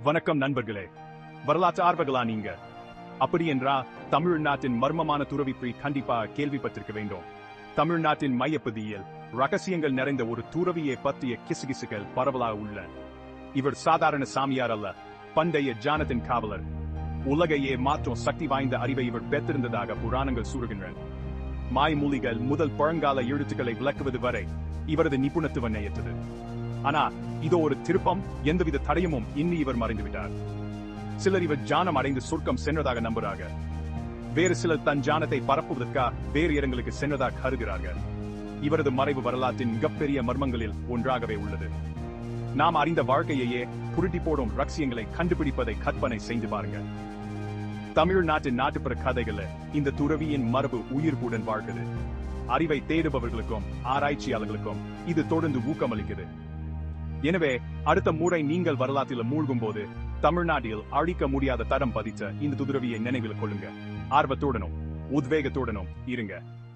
வணக்கம் நண்பர்களே வரலாற்று ஆர்வங்களா நீங்க அப்படி என்றா தமிழ்நாட்டின் மர்மமான துறவி பற்றி கண்டிப்பா கேள்விப்பட்டிருக்க வேண்டும் தமிழ்நாட்டின் மையப்பகுதியில் ரகசியங்கள் நிறைந்த ஒரு துறவியை பற்றிய கிசுகிசுகள் பரவலாக உள்ள இவர் சாதாரண சாமியார் அல்ல பண்டைய ஜானத்தின் காவலர் உலகையே மாற்றும் சக்தி வாய்ந்த அறிவை இவர் பெற்றிருந்ததாக புராணங்கள் கூறுகின்றன மாய்மொழிகள் முதல் பழங்கால எழுத்துக்களை விளக்குவது வரை இவரது நிபுணத்துவம் நேயற்றது ஆனா இதோ ஒரு திருப்பம் எந்தவித தடயமும் இன்னி இவர் மறைந்து விட்டார் சிலர் இவர் ஜானம் அடைந்து சொர்க்கம் சென்றதாக நம்புறாங்க வேறு சிலர் தன் ஜானத்தை பரப்புவதற்காக வேறு இடங்களுக்கு சென்றதாக கருதுகிறார்கள் இவரது மறைவு வரலாற்றின் மிகப்பெரிய மர்மங்களில் ஒன்றாகவே உள்ளது நாம் அறிந்த வாழ்க்கையையே புரட்டி போடும் ரகசியங்களை கண்டுபிடிப்பதை கற்பனை செய்து பாருங்க தமிழ்நாட்டின் நாட்டுப்புற கதைகள இந்த துறவியின் மரபு உயிர்ப்புடன் வாழ்கிறது அறிவை தேடுபவர்களுக்கும் ஆராய்ச்சியாளர்களுக்கும் இது தொடர்ந்து ஊக்கமளிக்குது எனவே அடுத்த முறை நீங்கள் வரலாற்றில் மூழ்கும் போது தமிழ்நாட்டில் அழிக்க முடியாத தரம் பதித்த இந்த துறவியை நினைவில் கொள்ளுங்க ஆர்வத்துடனும் உத்வேகத்துடனும் இருங்க